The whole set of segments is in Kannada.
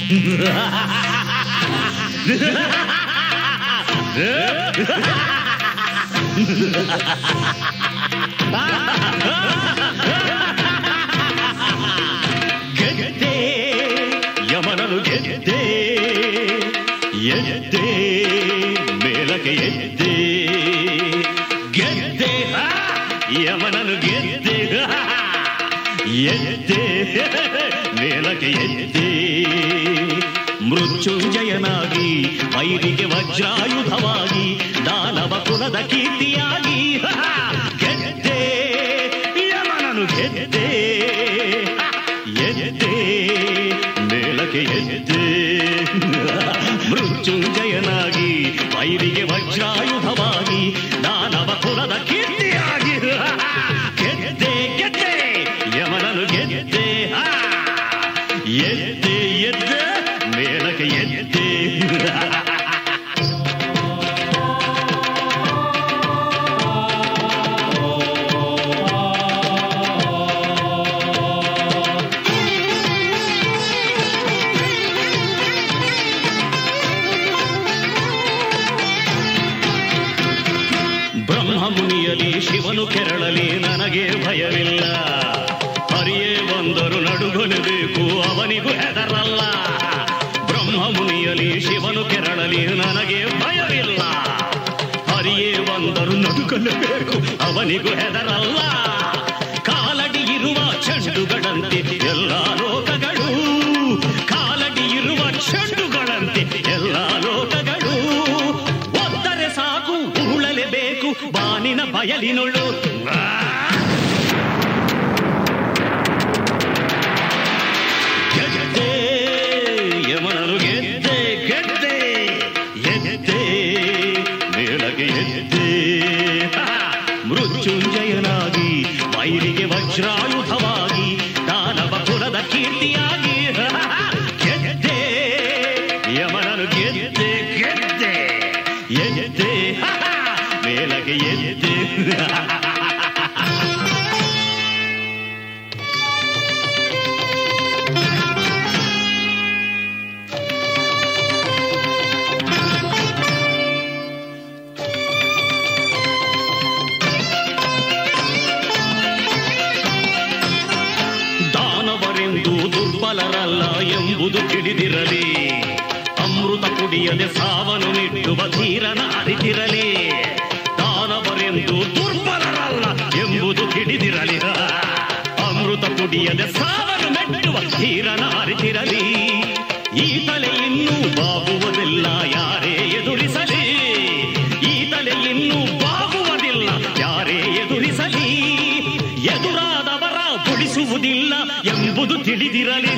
ಗೆದ್ದೆ ಯಮನನು ಗೆದ್ದೆ ಎದ್ದೆ ಮೇಲಕ್ಕೆ ಎದ್ದೆ ಗೆದ್ದೆ ಆ, ಯಮನನು ಗೆದ್ದೆ ಆ, ಎದ್ದೆ ಮೇಲಕ್ಕೆ ಎದ್ದೆ ಮೃತ್ಯುಂಜಯನಾಗಿ ವೈರಿಗೆ ವಜ್ರಾಯುಧವಾಗಿ ದಾನವ ಕುಲದ ಕೀರ್ತಿಯಾಗಿ ಆ, ಗೆದ್ದೆ ಯಮನನು ಗೆದ್ದೆ ಎದ್ದೆ ಮೇಲಕ್ಕೆ ಎದ್ದೆ ಮೃತ್ಯುಂಜಯನಾಗಿ ವೈರಿಗೆ ವಜ್ರಾಯುಧವಾಗಿ ದಾನವ ಕುಲದ ಕೀರ್ತಿಯಾಗಿ ಗೆದ್ದೆ ಗೆದ್ದೆ ಯಮನನು ಗೆದ್ದೆ ಆ, ಎದ್ದೆ ಎದ್ದೆ ಮೇಲಕ್ಕೆ ಎದ್ದೆ ಬ್ರಹ್ಮ ಮುನಿಯಲಿ ಶಿವನು ಕೆರಳಲಿ ನನಗೆ ಭಯವಿಲ್ಲ ಹರಿಯೇ ಬಂದರು ನಡುಗಲೇಬೇಕು ಅವನಿಗೂ ಹೆದರಲ್ಲ ಬ್ರಹ್ಮ ಮುನಿಯಲಿ ಶಿವನು ಕೆರಳಲಿ ನನಗೆ ಭಯವಿಲ್ಲ ಹರಿಯೇ ಬಂದರು ನಡುಗಲೇಬೇಕು ಅವನಿಗೂ ಹೆದರಲ್ಲ ಕಾಲಡಿ ಇರುವ ಚೆಂಡುಗಳಂತೆ ಎಲ್ಲ ಲೋಕಗಳು ಕಾಲಡಿ ಇರುವ ಚೆಂಡುಗಳಂತೆ ಎಲ್ಲ ಲೋಕಗಳು ಒತ್ತರೆ ಸಾಕು ಉರುಳಲೇಬೇಕು ಬಾನಿನ ಬಯಲಿನುಳ್ಳು ಗೆದ್ದೆ ಯಮನನು ಗೆದ್ದೆ ಗೆದ್ದೆ ಎದ್ದೆ ಮೇಲಗೆ ಎದ್ದೆ ಹಾ, ಮೃತ್ಯುಂಜಯನಾಗಿ ವೈರಿಗೆ ವಜ್ರಾಯುಧವಾಗಿ ದಾನವ ಕುಲದ ಕೀರ್ತಿಯಾಗಿ ಹಾ, ಗೆದ್ದೆ ಯಮನನು ಗೆದ್ದೆ ಗೆದ್ದೆ ಎದ್ದೆ ಹಾ, ಮೇಲಗೆ ಎದ್ದೆ ದಾನವರೆಂದು ದುರ್ಬಲರಲ್ಲ ಎಂಬುದು ತಿಳಿದಿರಲಿ ಅಮೃತ ಕುಡಿಯದೆ ಸಾವನು ನಿಟ್ಟುವ ಧೀರನ ಅರಿತಿರಲಿ ದಾನವರೆಂದು ದುರ್ಬಲರಲ್ಲ ಎಂಬುದು ತಿಳಿದಿರಲಿ ಅಮೃತ ಕುಡಿಯದೆ ಸಾವನು ಮೆಟ್ಟುವ ಧೀರನ ಅರಿತಿರಲಿ ಈ ತಲೆ ಇನ್ನೂ ಬಾಗುವುದಿಲ್ಲ ಯಾರೇ ಎದುರಿಸಲಿ ಈ ತಲೆ ಇನ್ನೂ ಬಾಗುವುದಿಲ್ಲ ಯಾರೇ ಎದುರಿಸಲಿ ಎದುರಾದವರ ಬಿಡಿಸುವುದಿಲ್ಲ ಎಂಬುದು ತಿಳಿದಿರಲಿ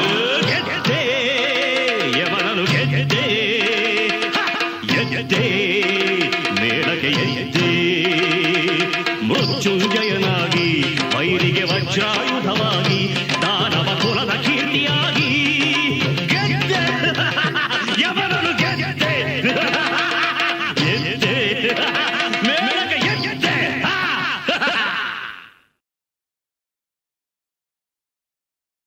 ಗೆದ್ದೆ ಯಮನನು ಗೆದ್ದೆ ಗೆದ್ದೆ